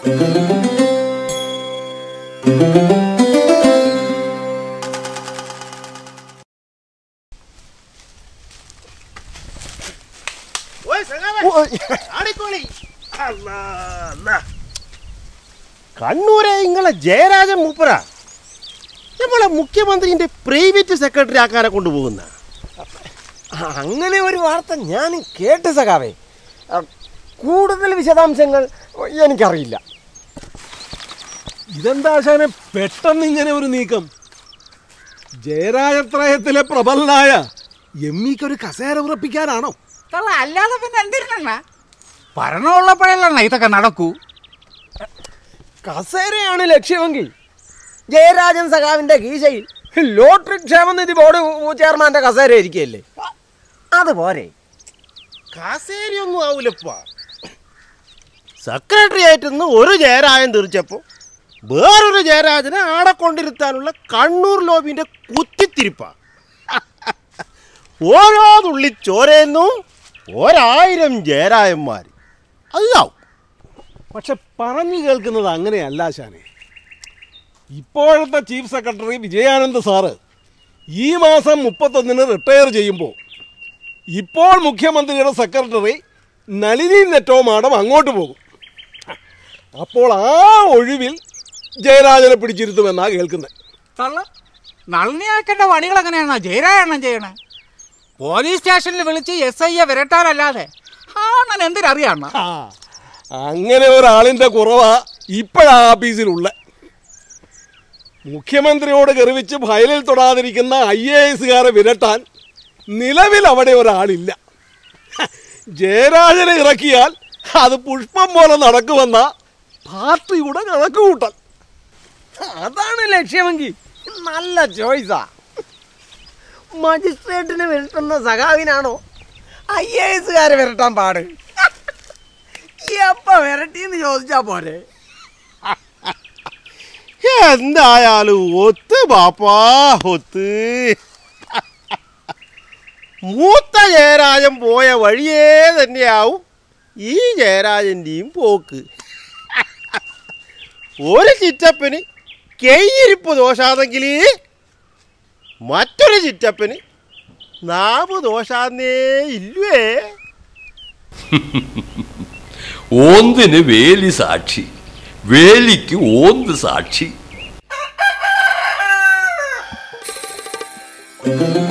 കണ്ണൂരെ ഇങ്ങളെ ജയരാജൻ മൂപ്പര നമ്മളെ മുഖ്യമന്ത്രിന്റെ പ്രൈവറ്റ് സെക്രട്ടറി ആക്കാനെ കൊണ്ടുപോകുന്ന അങ്ങനെ ഒരു വാർത്ത ഞാൻ കേട്ട് സഖാവേ ആ, കൂടുതൽ വിശദാംശങ്ങൾ എനിക്കറിയില്ല ഇതെന്താ ആശാനെ പെട്ടെന്ന് ഇങ്ങനെ ഒരു നീക്കം ജയരാജത്രയത്തിലെ പ്രബലനായ എം ഇക്കൊരു കസേര ഉറപ്പിക്കാനാണോ തള്ള അല്ലാതെ പിന്നെ എന്തിനാണ് ഭരണമുള്ളപ്പോഴല്ല ഇതൊക്കെ നടക്കൂ കസേരയാണ് ലക്ഷ്യമെങ്കിൽ ജയരാജൻ സഖാവിന്റെ കീശയിൽ ലോട്ടറി ക്ഷേമനിധി ബോർഡ് ചെയർമാന്റെ കസേര ഇരിക്കുകയല്ലേ അതുപോലെ കസേരയൊന്നും ആവൂലപ്പ സെക്രട്ടറി ആയിട്ടൊന്ന് ഒരു ജയരാജൻ തീർച്ചപ്പോ വേറൊരു ജയരാജനെ ആടെ കൊണ്ടിരുത്താനുള്ള കണ്ണൂർ ലോബിന്റെ കുത്തിത്തിരിപ്പ ഓരോ തുള്ളി ചോരയെന്നും ഒരായിരം ജയരാജന്മാർ അതാവും പക്ഷെ പറഞ്ഞു കേൾക്കുന്നത് അങ്ങനെയല്ല ആശാനെ ഇപ്പോഴത്തെ ചീഫ് സെക്രട്ടറി വിജയാനന്ദ് സാറ് ഈ മാസം മുപ്പത്തൊന്നിന് റിട്ടയർ ചെയ്യുമ്പോൾ ഇപ്പോൾ മുഖ്യമന്ത്രിയുടെ സെക്രട്ടറി നളിനി നെറ്റോ മാഡം അങ്ങോട്ട് പോകും അപ്പോൾ ആ ഒഴിവിൽ ജയരാജനെ പിടിച്ചിരുത്തുമെന്നാ കേൾക്കുന്നത് തള്ള നളിനിയാക്കേണ്ട പണികൾ എങ്ങനെയാണോ ജയരാജണ്ണം ചെയ്യണേ പോലീസ് സ്റ്റേഷനിൽ വിളിച്ച് എസ് ഐയെ വിരട്ടാനല്ലാതെ ആണൻ എന്തിനറിയാണ ആ അങ്ങനെ ഒരാളിൻ്റെ കുറവാ ഇപ്പോഴാ ആഫീസിലുള്ള മുഖ്യമന്ത്രിയോട് ഗർവിച്ച് ഫയലിൽ തൊടാതിരിക്കുന്ന ഐ എ എസുകാരെ വിരട്ടാൻ നിലവിൽ അവിടെ ഒരാളില്ല ഹ, ജയരാജനെ ഇറക്കിയാൽ അത് പുഷ്പം പോലെ നടക്കുമെന്ന പാർട്ടിയുടെ കണക്കുകൂട്ടൽ അതാണ് ലക്ഷ്യമെങ്കിൽ നല്ല ചോയ്സാ മജിസ്ട്രേറ്റിനെ വിരട്ടുന്ന സഖാവിനാണോ ഐ എ എസുകാരെ വിരട്ടാൻ പാട് എപ്പ വിരട്ടിന്ന് ചോദിച്ചാ പോരെ എന്തായാലും ഒത്ത് ബാപ്പാ ഒത്ത് മൂത്ത ജയരാജൻ പോയ വഴിയേ തന്നെയാവും ഈ ജയരാജൻ്റെയും പോക്ക് ഒരു ചിറ്റപ്പന് കെയ്യിരിപ്പ് ദോഷാന്നെങ്കിൽ മറ്റൊരു ചിറ്റപ്പന് നാവ് ദോഷാന്നേ ഇല്ലേ ഓന്തിന് വേലി സാക്ഷി വേലിക്ക് ഓന്ത് സാക്ഷി